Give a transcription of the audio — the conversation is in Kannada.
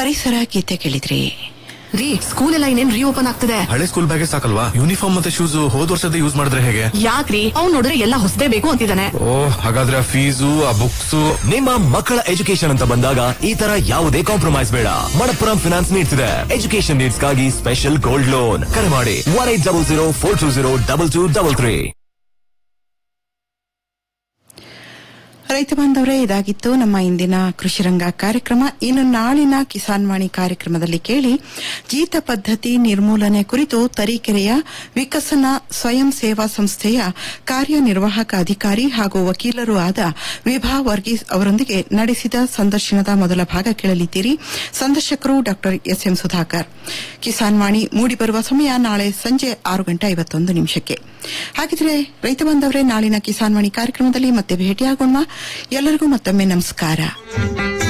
ಪರಿಸರ ಗೀತೆ ಕೇಳಿದ್ರಿ ರೀ ಸ್ಕೂಲ್ ಎಲ್ಲ ಇನ್ನೇನ್ ರೀಓಪನ್ ಆಗ್ತದೆ ಹಳೆ ಸ್ಕೂಲ್ ಬ್ಯಾಗೇ ಸಾಕಲ್ವಾ ಯೂನಿಫಾರ್ಮ್ ಮತ್ತೆ ಶೂಸ್ ಹೋದ್ ವರ್ಷದ ಯೂಸ್ ಮಾಡಿದ್ರೆ ಹೇಗೆ ಯಾಕ್ರಿ ಅವ್ನ್ ನೋಡಿದ್ರೆ ಎಲ್ಲ ಹೊಸದೇ ಬೇಕು ಅಂತಿದ್ದಾನೆ ಓ ಹಾಗಾದ್ರೆ ಆ ಫೀಸು ಆ ಬುಕ್ಸ್ ನಿಮ್ಮ ಮಕ್ಕಳ ಎಜುಕೇಶನ್ ಅಂತ ಬಂದಾಗ ಈ ತರ ಯಾವುದೇ ಕಾಂಪ್ರಮೈಸ್ ಬೇಡ ಮಣಪ್ಪುರಂ ಫಿನಾನ್ಸ್ ನೀಡ್ತಿದೆ ಎಜುಕೇಶನ್ ನೀಡ್ಸ್ ಗಾಗಿ ಸ್ಪೆಷಲ್ ಗೋಲ್ಡ್ ಲೋನ್ ಕರೆ ಮಾಡಿ one eight double zero four two zero double two double three ರೈತ ಬಾಂಧವರೇ ಇದಾಗಿತ್ತು ನಮ್ಮ ಇಂದಿನ ಕೃಷಿರಂಗ ಕಾರ್ಯಕ್ರಮ ಇನ್ನು ನಾಳಿನ ಕಿಸಾನ್ ವಾಣಿ ಕಾರ್ಯಕ್ರಮದಲ್ಲಿ ಕೇಳಿ ಜೀತ ಪದ್ಧತಿ ನಿರ್ಮೂಲನೆ ಕುರಿತು ತರೀಕೆರೆಯ ವಿಕಸನ ಸ್ವಯಂ ಸೇವಾ ಸಂಸ್ಥೆಯ ಕಾರ್ಯನಿರ್ವಾಹಕ ಅಧಿಕಾರಿ ಹಾಗೂ ವಕೀಲರೂ ಆದ ವಿಭಾ ವರ್ಗೀಸ್ ಅವರೊಂದಿಗೆ ನಡೆಸಿದ ಸಂದರ್ಶನದ ಮೊದಲ ಭಾಗ ಕೇಳಲಿದ್ದೀರಿ ಸಂದರ್ಶಕರು Dr S M Sudhakar Kisan Vani ಮೂಡಿಬರುವ ಸಮಯ ನಾಳೆ ಸಂಜೆ ಆರು ಗಂಟೆ ಐವತ್ತೊಂದು ನಿಮಿಷಕ್ಕೆ ಹಾಗಿದ್ರೆ ರೈತ ಬಾಂಧವರೇ ನಾಳಿನ ಕಿಸಾನ್ ವಾಣಿ ಕಾರ್ಯಕ್ರಮದಲ್ಲಿ ಮತ್ತೆ ಭೇಟಿಯಾಗೋಣ ಎಲ್ಲರಿಗೂ ಮತ್ತೊಮ್ಮೆ ನಮಸ್ಕಾರ